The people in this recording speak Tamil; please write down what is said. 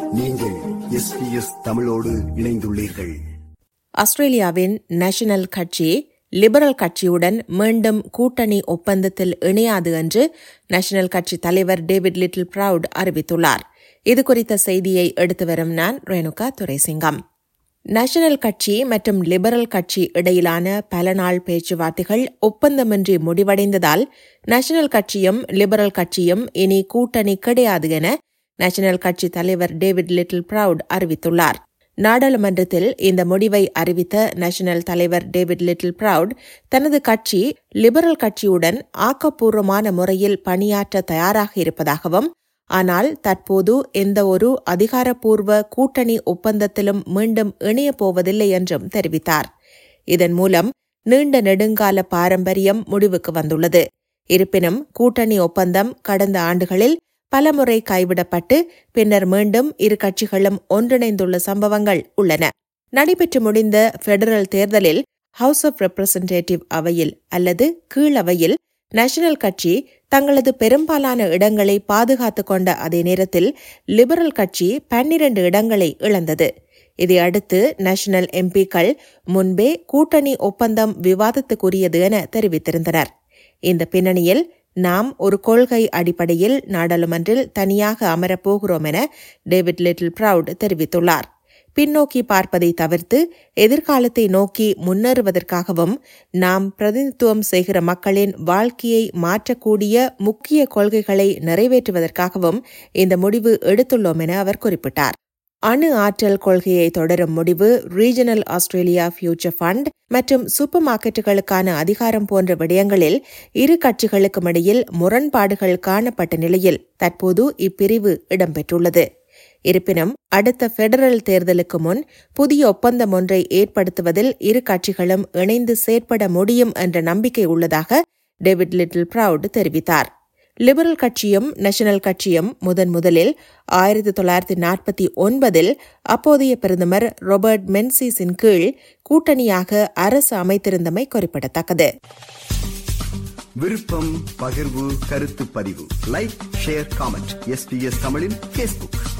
நீங்கள் எஸ்பிஎஸ் தமிழோடு இணைந்துள்ளீர்கள் ஆஸ்திரேலியாவின் நேஷனல் கட்சி லிபரல் கட்சியுடன் மீண்டும் கூட்டணி ஒப்பந்தத்தில் இணையாது என்று நேஷனல் கட்சி தலைவர் டேவிட் லிட்டில் பிரவுட் அறிவித்துள்ளார் இது குறித்த செய்தியை எடுத்து வரும் நான் ரேணுகா துரைசிங்கம் நேஷனல் கட்சி மற்றும் லிபரல் கட்சி இடையிலான பல நாள் பேச்சுவார்த்தைகள் ஒப்பந்தமின்றி முடிவடைந்ததால் நேஷனல் கட்சியும் லிபரல் கட்சியும் இனி கூட்டணி கிடையாது என நேஷனல் கட்சி தலைவர் டேவிட் லிட்டில் பிரவுட் அறிவித்துள்ளார் நாடாளுமன்றத்தில் இந்த முடிவை அறிவித்த நேஷனல் தலைவர் டேவிட் லிட்டில் பிரவுட் தனது கட்சி லிபரல் கட்சியுடன் ஆக்கப்பூர்வமான முறையில் பணியாற்ற தயாராக இருப்பதாகவும் ஆனால் தற்போது எந்த ஒரு அதிகாரப்பூர்வ கூட்டணி ஒப்பந்தத்திலும் மீண்டும் இணையப் போவதில்லை என்றும் தெரிவித்தார் இதன் மூலம் நீண்ட நெடுங்கால பாரம்பரியம் முடிவுக்கு வந்துள்ளது இருப்பினும் கூட்டணி ஒப்பந்தம் கடந்த ஆண்டுகளில் பலமுறை கைவிடப்பட்டு பின்னர் மீண்டும் இரு கட்சிகளும் ஒன்றிணைந்துள்ள சம்பவங்கள் உள்ளன நடைபெற்று முடிந்த பெடரல் தேர்தலில் ஹவுஸ் ஆஃப் ரெப்ரசன்டேட்டிவ் அவையில் அல்லது கீழவையில் நேஷனல் கட்சி தங்களது பெரும்பாலான இடங்களை பாதுகாத்துக் கொண்ட அதே நேரத்தில் லிபரல் கட்சி பன்னிரண்டு இடங்களை இழந்தது இதையடுத்து நேஷனல் எம்பிக்கள் முன்பே கூட்டணி ஒப்பந்தம் விவாதத்துக்குரியது என தெரிவித்திருந்தனர் இந்த பின்னணியில் நாம் ஒரு கொள்கை அடிப்படையில் நாடாளுமன்றில் தனியாக அமரப்போகிறோம் என டேவிட் லிட்டில் பிரவுட் தெரிவித்துள்ளார் பின்னோக்கி பார்ப்பதை தவிர்த்து எதிர்காலத்தை நோக்கி முன்னேறுவதற்காகவும் நாம் பிரதிநிதித்துவம் செய்கிற மக்களின் வாழ்க்கையை மாற்றக்கூடிய முக்கிய கொள்கைகளை நிறைவேற்றுவதற்காகவும் இந்த முடிவு எடுத்துள்ளோம் என அவர் குறிப்பிட்டார் அணு ஆற்றல் கொள்கையை தொடரும் முடிவு ரீஜனல் ஆஸ்திரேலியா ஃபியூச்சர் ஃபண்ட் மற்றும் சூப்பர் மார்க்கெட்டுகளுக்கான அதிகாரம் போன்ற விடயங்களில் இரு கட்சிகளுக்கும் இடையில் முரண்பாடுகள் காணப்பட்ட நிலையில் தற்போது இப்பிரிவு இடம்பெற்றுள்ளது இருப்பினும் அடுத்த பெடரல் தேர்தலுக்கு முன் புதிய ஒப்பந்தம் ஒன்றை ஏற்படுத்துவதில் இரு கட்சிகளும் இணைந்து செயற்பட முடியும் என்ற நம்பிக்கை உள்ளதாக டேவிட் லிட்டில் பிரவுட் தெரிவித்தார் லிபரல் கட்சியும் நேஷனல் கட்சியும் முதன் முதலில் ஆயிரத்தி தொள்ளாயிரத்தி நாற்பத்தி ஒன்பதில் அப்போதைய பிரதமர் ராபர்ட் மென்சிஸின் கீழ் கூட்டணியாக அரசு அமைத்திருந்தமை குறிப்பிடத்தக்கது விருப்பம் பகிர்வு கருத்து பதிவு லைக் ஷேர் காமெண்ட் எஸ்பிஎஸ் தமிழின் பேஸ்புக்